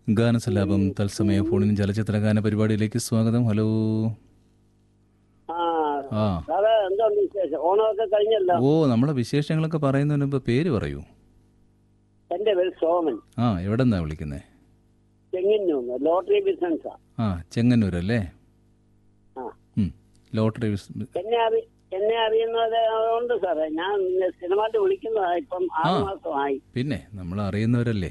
ഗാനസലാപം തത്സമയ ഫോണിൻ ചലച്ചിത്ര ഗാന പരിപാടിയിലേക്ക് സ്വാഗതം ഹലോ ആ ആ സാറേ എന്തുണ്ട് വിശേഷം ഓണമൊക്കെ കഴിഞ്ഞല്ലോ ഓ നമ്മളെ വിശേഷങ്ങളൊക്കെ പറയുന്നതിന് മുമ്പ് പേര് പറയൂ എന്റെ പേര് സോമൻ ആ എവിടെ നിന്നാ വിളിക്കുന്നേ ചെങ്ങിന്നൂന്ന് ലോട്ടറി ബിസിനസ്സാ ആ ചെങ്ങന്നൂരല്ലേ ആ ഉം. ലോട്ടറി ബിസ്- എന്നെ അറി എന്നെ അറിയുന്നത് ഉണ്ട് സാറേ ഞാൻ സിനിമയിൽ വിളിക്കുന്നതാ ഇപ്പം ആറ് മാസമായി പിന്നെ നമ്മൾ അറിയുന്നവരല്ലേ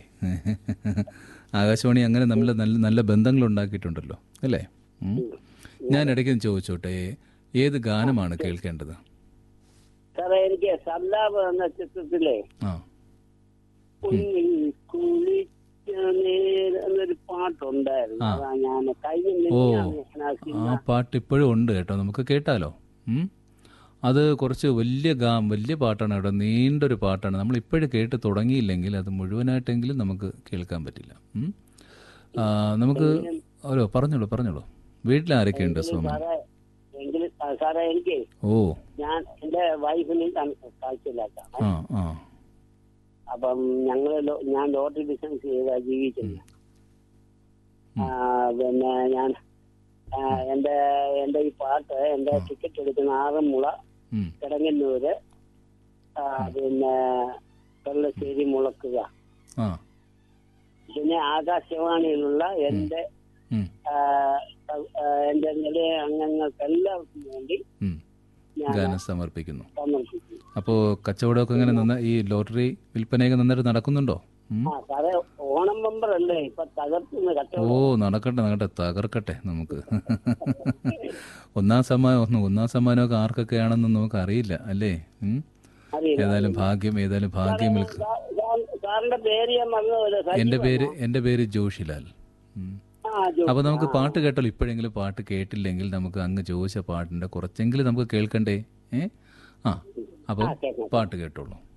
ആകാശവാണി അങ്ങനെ നമ്മൾ നല്ല നല്ല ബന്ധങ്ങൾ ഉണ്ടാക്കിയിട്ടുണ്ടല്ലോ അല്ലേ ഉം. ഞാൻ ഇടയ്ക്ക് ചോദിച്ചോട്ടെ ഏത് ഗാനമാണ് കേൾക്കേണ്ടത് സാറേ എനിക്ക് സല്ലാബ് എന്ന ചിത്രത്തിലെ ആ ഉള്ളിൽ കുളിച്ച നേരം എന്നൊരു പാട്ടുണ്ടായിരുന്നു അതാ ഞാൻ കഴിഞ്ഞ മിനിഞ്ഞാന്ന് ഞാൻ ആ സിനിമ ആ പാട്ട് ഇപ്പോഴും ഉണ്ട് കേട്ടോ നമുക്ക് കേട്ടാലോ ഉം? അത് കുറച്ച് വലിയ ഗാ വലിയ പാട്ടാണ് കേട്ടോ നീണ്ടൊരു പാട്ടാണ് നമ്മൾ ഇപ്പോഴും കേട്ട് തുടങ്ങിയില്ലെങ്കിൽ അത് മുഴുവനായിട്ടെങ്കിലും നമുക്ക് കേൾക്കാൻ പറ്റില്ല ഉം? ആ, നമുക്ക് ഓരോ പറഞ്ഞോളൂ പറഞ്ഞോളൂ വീട്ടിൽ ആരൊക്കെയുണ്ട് സോമൻ സാറേ എങ്കിൽ സാറേ എനിക്ക് ഓ ഞാൻ എന്റെ വൈഫിന് കാഴ്ചയില്ലാക്കാം ആ ആ അപ്പം ഞങ്ങള് ലോ- ഞാൻ ലോട്ടറി ബിസിനസ് ചെയ്താ ജീവിച്ചത് ആ, പിന്നെ ഞാൻ ആ, എന്റെ എന്റെ ഈ പാട്ട് എന്റെ ടിക്കറ്റ് എടുക്കുന്ന ആറന്മുള ഉം. കിടങ്ങന്നൂര് ആ, പിന്നെ കൊല്ലശ്ശേരി മുളക്കുക ആ പിന്നെ ആകാശവാണിയിലുള്ള എന്റെ ഉം. ആ, ആ, എന്റെ നിലയ അംഗങ്ങൾക്ക് എല്ലാവർക്കും വേണ്ടി ഉം. ഞാൻ ഗാനം സമർപ്പിക്കുന്നു സമർപ്പിച്ചു അപ്പോൾ കച്ചവടമൊക്കെ ഇങ്ങനെ നന്ന ഈ ലോട്ടറി വിൽപ്പനയൊക്കെ നന്നായിട്ട് നടക്കുന്നുണ്ടോ ഉം? ആ സാറേ ഓണം മെമ്പർ അല്ലേ ഇപ്പൊ തകർത്തുന്ന ഓ കച്ചവടം നടക്കട്ടെ നടക്കട്ടെ തകർക്കട്ടെ നമുക്ക് ഒന്നാം സമ്മാനം ഒന്നാം സമ്മാനമൊക്കെ ആർക്കൊക്കെയാണെന്ന് നമുക്ക് അറിയില്ല അല്ലേ ഉം? അറിയില്ല ഏതായാലും ഭാഗ്യം ഏതായാലും ഭാഗ്യം വിൽക്ക് സാ- സാ- സാറിന്റെ പേര് ഞാൻ മറന്നുപോലെ എൻ്റെ പേര് എൻ്റെ പേര് ജോഷിലാൽ ഉം. ആ ജോ അപ്പോൾ നമുക്ക് പാട്ട് കേട്ടാലോ ഇപ്പോഴെങ്കിലും പാട്ട് കേട്ടില്ലെങ്കിൽ നമുക്ക് അങ്ങ് ചോദിച്ച പാട്ടിൻ്റെ കുറച്ചെങ്കിലും നമുക്ക് കേൾക്കണ്ടേ ഏ ആ അപ്പോൾ പാട്ട് കേട്ടോളൂ